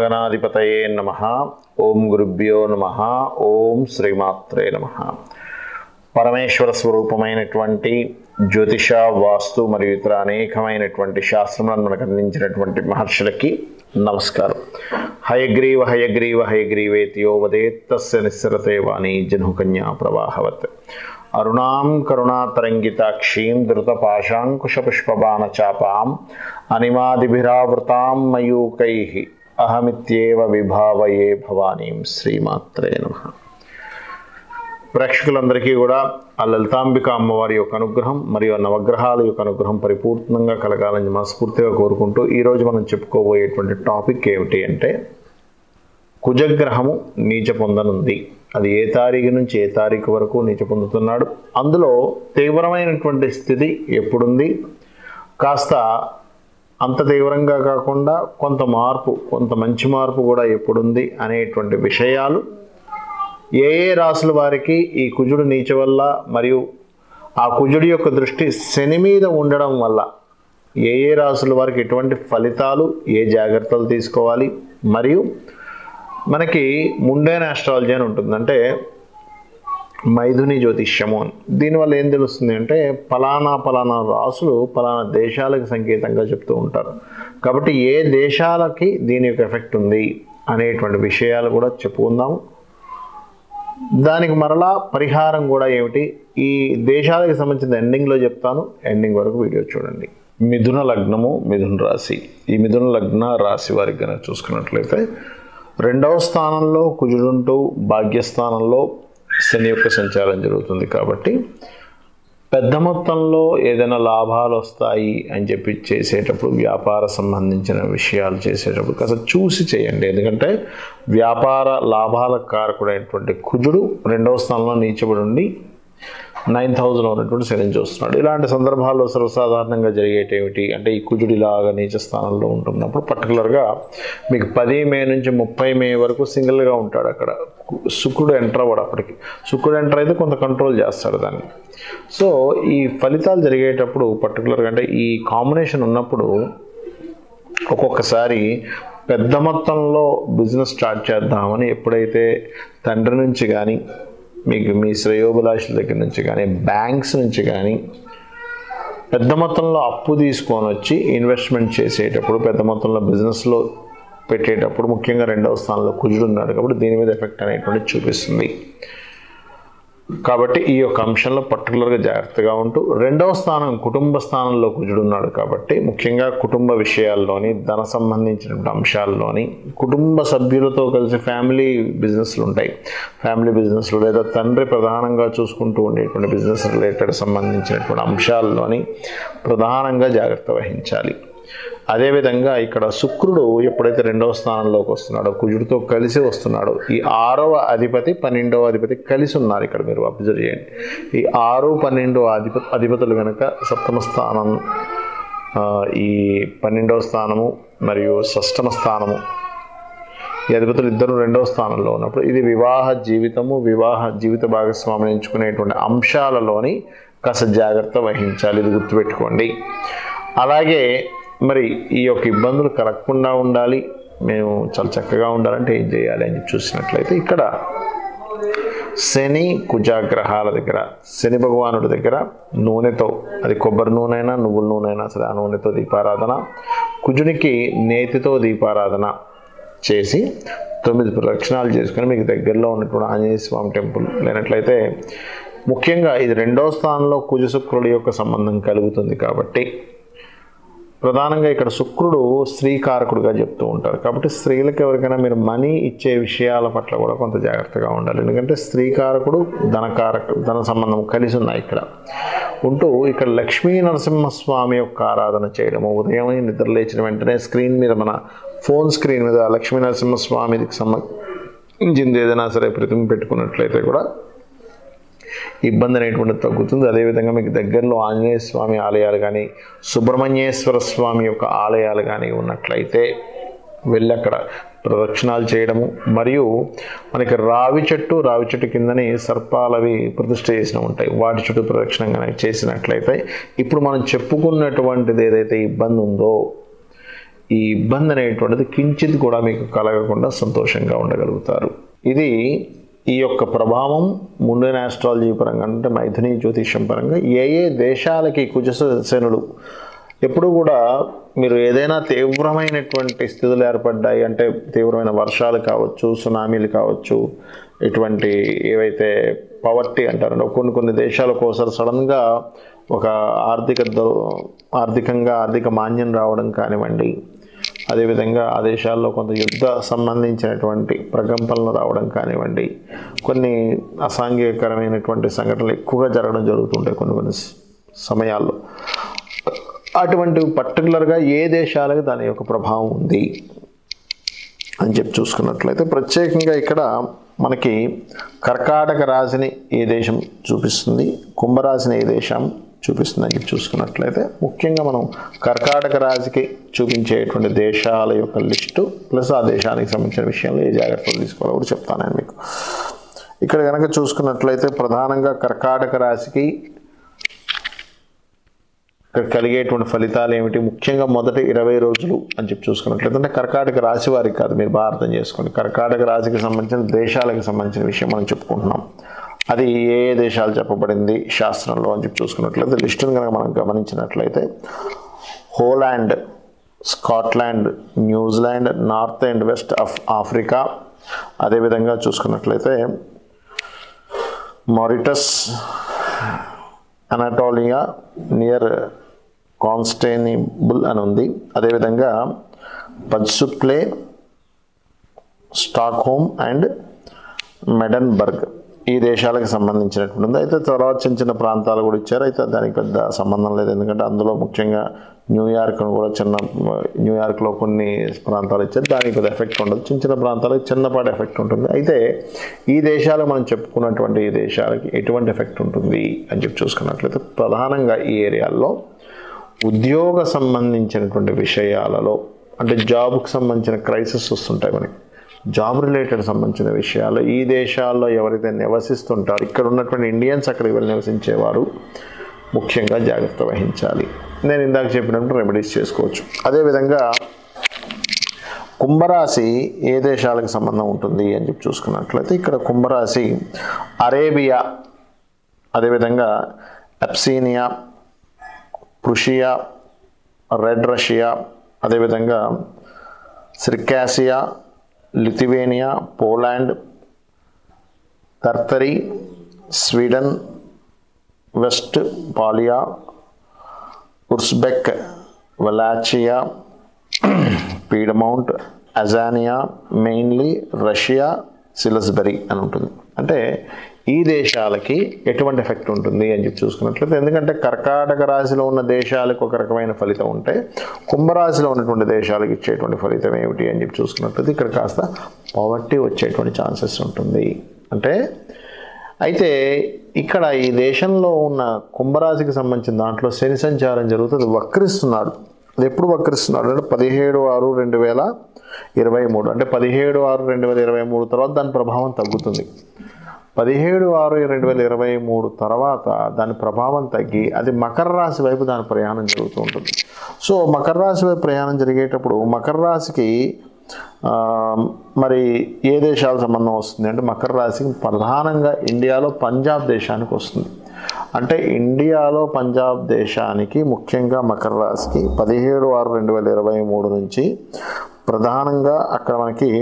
గణాధిపతయే నమ ఓం గురుభ్యో నమ ఓం శ్రీమాత్రే నమ పరమేశ్వర స్వరూపమైనటువంటి జ్యోతిష వాస్తు మరియు ఇతర అనేకమైనటువంటి శాస్త్రములను మనకు అందించినటువంటి మహర్షులకి నమస్కారం హయగ్రీవ హయగ్రీవ హయగ్రీవేతియో వదేత్తస్య నిస్సరతే వాణి జనుకన్యా ప్రవాహవత్ అరుణాం కరుణాతరంగితాక్షీం ధృతపాశాంకుశపుష్పబాణచాపాం అనిమాదిభిరావృతాం మయూకై అహమిత్యేవ విభావయే భవానీం శ్రీమాత్రే నమ ప్రేక్షకులందరికీ కూడా ఆ లలితాంబిక అమ్మవారి యొక్క అనుగ్రహం మరియు ఆ నవగ్రహాల యొక్క అనుగ్రహం పరిపూర్ణంగా కలగాలని మనస్ఫూర్తిగా కోరుకుంటూ ఈరోజు మనం చెప్పుకోబోయేటువంటి టాపిక్ ఏమిటి అంటే కుజగ్రహము నీచ పొందనుంది అది ఏ తారీఖు నుంచి ఏ తారీఖు వరకు నీచ పొందుతున్నాడు అందులో తీవ్రమైనటువంటి స్థితి ఎప్పుడుంది కాస్త అంత తీవ్రంగా కాకుండా కొంత మార్పు కొంత మంచి మార్పు కూడా ఎప్పుడుంది అనేటువంటి విషయాలు ఏ ఏ రాసుల వారికి ఈ కుజుడు నీచ వల్ల మరియు ఆ కుజుడి యొక్క దృష్టి శని మీద ఉండడం వల్ల ఏ ఏ రాసుల వారికి ఎటువంటి ఫలితాలు ఏ జాగ్రత్తలు తీసుకోవాలి మరియు మనకి ముండేన్ ఆస్ట్రాలజీ అని ఉంటుంది అంటే మైథుని జ్యోతిష్యము అని దీనివల్ల ఏం తెలుస్తుంది అంటే ఫలానా ఫలానా రాసులు ఫలానా దేశాలకు సంకేతంగా చెప్తూ ఉంటారు కాబట్టి ఏ దేశాలకి దీని యొక్క ఎఫెక్ట్ ఉంది అనేటువంటి విషయాలు కూడా చెప్పుకుందాము దానికి మరలా పరిహారం కూడా ఏమిటి ఈ దేశాలకు సంబంధించిన ఎండింగ్లో చెప్తాను ఎండింగ్ వరకు వీడియో చూడండి మిథున లగ్నము మిథున రాశి ఈ మిథున లగ్న రాశి వారికి కనుక చూసుకున్నట్లయితే రెండవ స్థానంలో కుజుడుంటూ భాగ్యస్థానంలో శని యొక్క సంచారం జరుగుతుంది కాబట్టి పెద్ద మొత్తంలో ఏదైనా లాభాలు వస్తాయి అని చెప్పి చేసేటప్పుడు వ్యాపార సంబంధించిన విషయాలు చేసేటప్పుడు కాస్త చూసి చేయండి ఎందుకంటే వ్యాపార లాభాల కారకుడైనటువంటి కుజుడు రెండవ స్థానంలో నీచబడి ఉండి నైన్ థౌజండ్ ఉన్నటువంటి శని చూస్తున్నాడు ఇలాంటి సందర్భాల్లో సర్వసాధారణంగా జరిగేటేమిటి అంటే ఈ కుజుడు ఇలాగా నీచ స్థానంలో ఉంటున్నప్పుడు పర్టికులర్గా మీకు పది మే నుంచి ముప్పై మే వరకు సింగిల్గా ఉంటాడు అక్కడ శుక్రుడు ఎంటర్ అవ్వడు అప్పటికి శుక్రుడు ఎంటర్ అయితే కొంత కంట్రోల్ చేస్తాడు దాన్ని సో ఈ ఫలితాలు జరిగేటప్పుడు పర్టికులర్గా అంటే ఈ కాంబినేషన్ ఉన్నప్పుడు ఒక్కొక్కసారి పెద్ద మొత్తంలో బిజినెస్ స్టార్ట్ చేద్దామని ఎప్పుడైతే తండ్రి నుంచి కానీ మీకు మీ శ్రేయోభిలాషుల దగ్గర నుంచి కానీ బ్యాంక్స్ నుంచి కానీ పెద్ద మొత్తంలో అప్పు తీసుకొని వచ్చి ఇన్వెస్ట్మెంట్ చేసేటప్పుడు పెద్ద మొత్తంలో బిజినెస్లో పెట్టేటప్పుడు ముఖ్యంగా రెండవ స్థానంలో కుజుడు ఉన్నాడు కాబట్టి దీని మీద ఎఫెక్ట్ అనేటువంటి చూపిస్తుంది కాబట్టి ఈ యొక్క అంశంలో పర్టికులర్గా జాగ్రత్తగా ఉంటూ రెండవ స్థానం కుటుంబ స్థానంలో కుజుడు ఉన్నాడు కాబట్టి ముఖ్యంగా కుటుంబ విషయాల్లోని ధన సంబంధించినటువంటి అంశాల్లోని కుటుంబ సభ్యులతో కలిసి ఫ్యామిలీ బిజినెస్లు ఉంటాయి ఫ్యామిలీ బిజినెస్లు లేదా తండ్రి ప్రధానంగా చూసుకుంటూ ఉండేటువంటి బిజినెస్ రిలేటెడ్ సంబంధించినటువంటి అంశాల్లోని ప్రధానంగా జాగ్రత్త వహించాలి అదేవిధంగా ఇక్కడ శుక్రుడు ఎప్పుడైతే రెండవ స్థానంలోకి వస్తున్నాడో కుజుడితో కలిసి వస్తున్నాడో ఈ ఆరవ అధిపతి పన్నెండవ అధిపతి కలిసి ఉన్నారు ఇక్కడ మీరు అబ్జర్వ్ చేయండి ఈ ఆరు పన్నెండు అధిప అధిపతులు కనుక సప్తమ స్థానం ఈ పన్నెండవ స్థానము మరియు షష్టమ స్థానము ఈ అధిపతులు ఇద్దరు రెండవ స్థానంలో ఉన్నప్పుడు ఇది వివాహ జీవితము వివాహ జీవిత భాగస్వామిని ఎంచుకునేటువంటి అంశాలలోని కాస్త జాగ్రత్త వహించాలి ఇది గుర్తుపెట్టుకోండి అలాగే మరి ఈ యొక్క ఇబ్బందులు కలగకుండా ఉండాలి మేము చాలా చక్కగా ఉండాలంటే ఏం చేయాలి అని చూసినట్లయితే ఇక్కడ శని కుజాగ్రహాల దగ్గర శని భగవానుడి దగ్గర నూనెతో అది కొబ్బరి నూనె అయినా నువ్వుల నూనె అయినా సరే ఆ నూనెతో దీపారాధన కుజునికి నేతితో దీపారాధన చేసి తొమ్మిది ప్రదక్షిణాలు చేసుకొని మీకు దగ్గరలో ఉన్నటువంటి ఆంజనేయ స్వామి టెంపుల్ లేనట్లయితే ముఖ్యంగా ఇది రెండో స్థానంలో కుజ శుక్రుడి యొక్క సంబంధం కలుగుతుంది కాబట్టి ప్రధానంగా ఇక్కడ శుక్రుడు స్త్రీకారకుడుగా చెప్తూ ఉంటారు కాబట్టి స్త్రీలకు ఎవరికైనా మీరు మనీ ఇచ్చే విషయాల పట్ల కూడా కొంత జాగ్రత్తగా ఉండాలి ఎందుకంటే స్త్రీకారకుడు ధనకారక ధన సంబంధం కలిసి ఉన్నాయి ఇక్కడ ఉంటూ ఇక్కడ లక్ష్మీ నరసింహస్వామి యొక్క ఆరాధన చేయడము ఉదయం నిద్ర లేచిన వెంటనే స్క్రీన్ మీద మన ఫోన్ స్క్రీన్ మీద లక్ష్మీ నరసింహస్వామికి సంబంధించింది ఏదైనా సరే ప్రతిమ పెట్టుకున్నట్లయితే కూడా ఇబ్బంది అనేటువంటిది తగ్గుతుంది అదేవిధంగా మీకు దగ్గరలో ఆంజనేయ స్వామి ఆలయాలు కానీ సుబ్రహ్మణ్యేశ్వర స్వామి యొక్క ఆలయాలు కానీ ఉన్నట్లయితే వెళ్ళి అక్కడ ప్రదక్షిణాలు చేయడము మరియు మనకి రావి చెట్టు రావి చెట్టు కిందని సర్పాలవి ప్రతిష్ఠ చేసిన ఉంటాయి వాటి చుట్టూ ప్రదక్షిణ కనుక చేసినట్లయితే ఇప్పుడు మనం చెప్పుకున్నటువంటిది ఏదైతే ఇబ్బంది ఉందో ఈ ఇబ్బంది అనేటువంటిది కించిత్ కూడా మీకు కలగకుండా సంతోషంగా ఉండగలుగుతారు ఇది ఈ యొక్క ప్రభావం ముండెన్ ఆస్ట్రాలజీ పరంగా అంటే మైథుని జ్యోతిష్యం పరంగా ఏ ఏ దేశాలకి కుజశనులు ఎప్పుడు కూడా మీరు ఏదైనా తీవ్రమైనటువంటి స్థితులు ఏర్పడ్డాయి అంటే తీవ్రమైన వర్షాలు కావచ్చు సునామీలు కావచ్చు ఇటువంటి ఏవైతే పవర్టీ అంటారో కొన్ని కొన్ని దేశాలకు ఒకసారి సడన్గా ఒక ఆర్థిక దో ఆర్థికంగా ఆర్థిక మాన్యం రావడం కానివ్వండి అదేవిధంగా ఆ దేశాల్లో కొంత యుద్ధ సంబంధించినటువంటి ప్రకంపనలు రావడం కానివ్వండి కొన్ని అసాంఘికరమైనటువంటి సంఘటనలు ఎక్కువగా జరగడం జరుగుతుంటాయి కొన్ని కొన్ని స- సమయాల్లో అటువంటి పర్టికులర్గా ఏ దేశాలకు దాని యొక్క ప్రభావం ఉంది అని చెప్పి చూసుకున్నట్లయితే ప్రత్యేకంగా ఇక్కడ మనకి కర్కాటక రాశిని ఏ దేశం చూపిస్తుంది కుంభరాశిని ఏ దేశం చూపిస్తుంది అని చెప్పి చూసుకున్నట్లయితే ముఖ్యంగా మనం కర్కాటక రాశికి చూపించేటువంటి దేశాల యొక్క లిస్టు ప్లస్ ఆ దేశానికి సంబంధించిన విషయంలో ఏ జాగ్రత్తలు తీసుకోవాలో కూడా చెప్తాను నేను మీకు ఇక్కడ కనుక చూసుకున్నట్లయితే ప్రధానంగా కర్కాటక రాశికి ఇక్కడ కలిగేటువంటి ఫలితాలు ఏమిటి ముఖ్యంగా మొదటి ఇరవై రోజులు అని చెప్పి చూసుకున్నట్లయితే అంటే కర్కాటక రాశి వారికి కాదు మీరు బాగా అర్థం చేసుకోండి కర్కాటక రాశికి సంబంధించిన దేశాలకు సంబంధించిన విషయం మనం చెప్పుకుంటున్నాం అది ఏ ఏ దేశాలు చెప్పబడింది శాస్త్రంలో అని చెప్పి చూసుకున్నట్లయితే లిస్టును కనుక మనం గమనించినట్లయితే Holland Scotland New Zealand north and west of Africa అదేవిధంగా చూసుకున్నట్లయితే మారిటస్ అనటోలియా నియర్ కాన్స్టేనిబుల్ అని ఉంది అదేవిధంగా పజ్సుక్లే స్టాక్హోమ్ అండ్ మెడన్బర్గ్ ఈ దేశాలకు సంబంధించినటువంటి ఉంది అయితే తర్వాత చిన్న చిన్న ప్రాంతాలు కూడా ఇచ్చారు అయితే దానికి పెద్ద సంబంధం లేదు ఎందుకంటే అందులో ముఖ్యంగా న్యూయార్క్ కూడా చిన్న న్యూయార్క్లో కొన్ని ప్రాంతాలు ఇచ్చారు దానికి పెద్ద ఎఫెక్ట్ ఉండదు చిన్న చిన్న ప్రాంతాలకు చిన్నపాటి ఎఫెక్ట్ ఉంటుంది అయితే ఈ దేశాలు మనం చెప్పుకున్నటువంటి ఈ దేశాలకి ఎటువంటి ఎఫెక్ట్ ఉంటుంది అని చెప్పి చూసుకున్నట్లయితే ప్రధానంగా ఈ ఏరియాల్లో ఉద్యోగ సంబంధించినటువంటి విషయాలలో అంటే జాబ్కి సంబంధించిన క్రైసిస్ వస్తుంటాయి మనకి జాబ్ రిలేటెడ్ సంబంధించిన విషయాలు ఈ దేశాల్లో ఎవరైతే నివసిస్తుంటారో ఇక్కడ ఉన్నటువంటి ఇండియన్స్ అక్కడికి వెళ్ళి నివసించేవారు ముఖ్యంగా జాగ్రత్త వహించాలి నేను ఇందాక చెప్పినట్టు రెమెడీస్ చేసుకోవచ్చు అదేవిధంగా కుంభరాశి ఏ దేశాలకు సంబంధం ఉంటుంది అని చెప్పి చూసుకున్నట్లయితే ఇక్కడ కుంభరాశి అరేబియా అదేవిధంగా అప్సీనియా పృషియా రెడ్ రష్యా అదేవిధంగా Circassia Lithuania Poland Tartary Sweden Westphalia Uzbek Wallachia Piedmont Azania mainly Russia సిలస్బెరీ అని ఉంటుంది అంటే ఈ దేశాలకి ఎటువంటి ఎఫెక్ట్ ఉంటుంది అని చెప్పి చూసుకున్నట్లయితే ఎందుకంటే కర్కాటక రాశిలో ఉన్న దేశాలకు ఒక రకమైన ఫలితం ఉంటే కుంభరాశిలో ఉన్నటువంటి దేశాలకు ఇచ్చేటువంటి ఫలితం ఏమిటి అని చెప్పి చూసుకున్నట్లయితే ఇక్కడ కాస్త పవర్టీ వచ్చేటువంటి ఛాన్సెస్ ఉంటుంది అంటే అయితే ఇక్కడ ఈ దేశంలో ఉన్న కుంభరాశికి సంబంధించిన దాంట్లో శని సంచారం జరుగుతుంది వక్రిస్తున్నాడు అది ఎప్పుడు వక్రిస్తున్నాడు అంటే పదిహేడు ఆరు రెండు వేల ఇరవై మూడు అంటే పదిహేడు ఆరు రెండు వేల ఇరవై మూడు తర్వాత దాని ప్రభావం తగ్గుతుంది పదిహేడు ఆరు రెండు వేల ఇరవై మూడు తర్వాత దాని ప్రభావం తగ్గి అది మకర రాశి వైపు దాని ప్రయాణం జరుగుతూ ఉంటుంది సో మకర రాశి వైపు ప్రయాణం జరిగేటప్పుడు మకర రాశికి ఆ, మరి ఏ దేశాల సంబంధం వస్తుంది అంటే మకర రాశికి ప్రధానంగా ఇండియాలో పంజాబ్ దేశానికి వస్తుంది అంటే ఇండియాలో పంజాబ్ దేశానికి ముఖ్యంగా మకర రాశికి పదిహేడు ఆరు రెండు వేల ఇరవై మూడు నుంచి ప్రధానంగా అక్కడ మనకి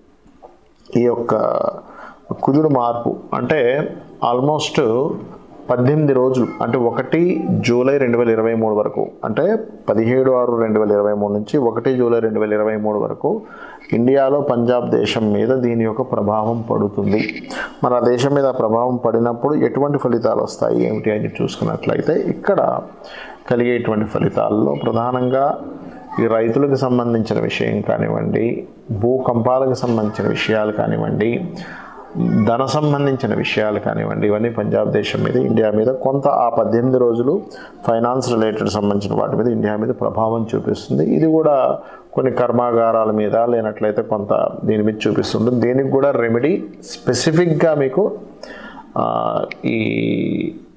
ఈ యొక్క కుజుడు మార్పు అంటే ఆల్మోస్ట్ పద్దెనిమిది రోజులు అంటే ఒకటి జూలై రెండు వేల ఇరవై మూడు వరకు అంటే పదిహేడు ఆరు రెండు వేల ఇరవై మూడు నుంచి ఒకటి జూలై రెండు వేల ఇరవై మూడు వరకు ఇండియాలో పంజాబ్ దేశం మీద దీని యొక్క ప్రభావం పడుతుంది మరి ఆ దేశం మీద ఆ ప్రభావం పడినప్పుడు ఎటువంటి ఫలితాలు వస్తాయి ఏమిటి అని చూసుకున్నట్లయితే ఇక్కడ కలిగేటువంటి ఫలితాల్లో ప్రధానంగా ఈ రైతులకు సంబంధించిన విషయం కానివ్వండి భూకంపాలకు సంబంధించిన విషయాలు కానివ్వండి ధన సంబంధించిన విషయాలు కానివ్వండి ఇవన్నీ పంజాబ్ దేశం మీద ఇండియా మీద కొంత ఆ పద్దెనిమిది రోజులు ఫైనాన్స్ రిలేటెడ్ సంబంధించిన వాటి మీద ఇండియా మీద ప్రభావం చూపిస్తుంది ఇది కూడా కొన్ని కర్మాగారాల మీద లేనట్లయితే కొంత దీని మీద చూపిస్తుంటుంది దీనికి కూడా రెమెడీ స్పెసిఫిక్గా మీకు ఆ, ఈ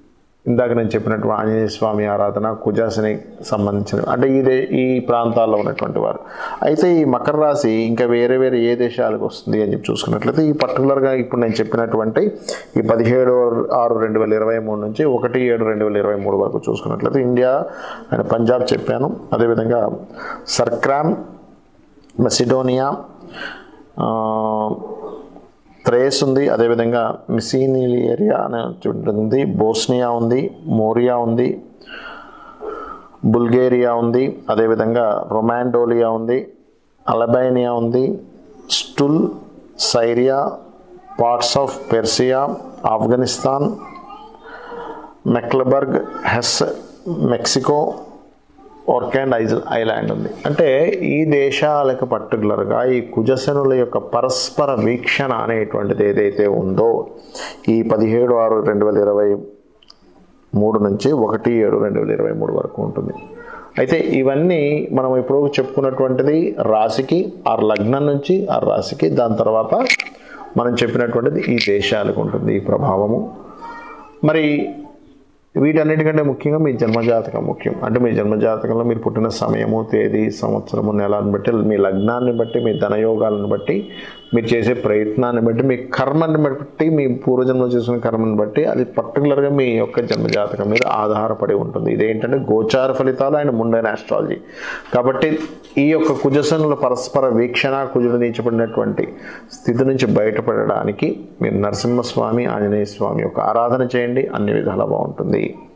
ఇందాక నేను చెప్పినట్టు ఆంజనేయ స్వామి ఆరాధన కుజాసని సంబంధించిన అంటే ఈ దే ఈ ప్రాంతాల్లో ఉన్నటువంటి వారు అయితే ఈ మకర రాశి ఇంకా వేరే వేరే ఏ దేశాలకు వస్తుంది అని చెప్పి చూసుకున్నట్లయితే ఈ పర్టికులర్గా ఇప్పుడు నేను చెప్పినటువంటి ఈ పదిహేడు ఆరు రెండు వేల ఇరవై మూడు నుంచి ఒకటి ఏడు రెండు వేల ఇరవై మూడు వరకు చూసుకున్నట్లయితే ఇండియా అండ్ పంజాబ్ చెప్పాను అదేవిధంగా సర్క్రామ్ మెసిడోనియా ఆ, త్రేస్ ఉంది అదేవిధంగా మిసీనిలియరియా అని ఉంటుంది బోస్నియా ఉంది మోరియా ఉంది బుల్గేరియా ఉంది అదేవిధంగా రొమాండోలియా ఉంది అలబైనియా ఉంది స్టుల్ Syria parts of Persia Afghanistan Mecklenburg Hesse Mexico ఓర్కాండ్ ఐజ్ ఐలాండ్ ఉంది అంటే ఈ దేశాలకు పర్టికులర్గా ఈ కుజశనుల యొక్క పరస్పర వీక్షణ అనేటువంటిది ఏదైతే ఉందో ఈ పదిహేడు ఆరు రెండు వేల ఇరవై మూడు నుంచి ఒకటి ఏడు రెండు వేల ఇరవై మూడు వరకు ఉంటుంది అయితే ఇవన్నీ మనం ఇప్పుడు చెప్పుకున్నటువంటిది రాశికి ఆ లగ్నం నుంచి ఆ రాశికి దాని తర్వాత మనం చెప్పినటువంటిది ఈ దేశాలకు ఉంటుంది ఈ ప్రభావము మరి వీటన్నిటికంటే ముఖ్యంగా మీ జన్మజాతకం ముఖ్యం అంటే మీ జన్మజాతకంలో మీరు పుట్టిన సమయము తేదీ సంవత్సరము నెలని బట్టి మీ లగ్నాన్ని బట్టి మీ ధనయోగాలను బట్టి మీరు చేసే ప్రయత్నాన్ని బట్టి మీ కర్మని బట్టి మీ పూర్వజన్మలో చేసుకునే కర్మని బట్టి అది పర్టికులర్గా మీ యొక్క జన్మజాతకం మీద ఆధారపడి ఉంటుంది ఇదేంటంటే గోచార ఫలితాలు అండ్ ముండైన ఆస్ట్రాలజీ కాబట్టి ఈ యొక్క కుజసనుల పరస్పర వీక్షణ కుజుడు నీచబడినటువంటి స్థితి నుంచి బయటపడడానికి మీరు నరసింహస్వామి ఆంజనేయ స్వామి యొక్క ఆరాధన చేయండి అన్ని విధాలా బాగుంటుంది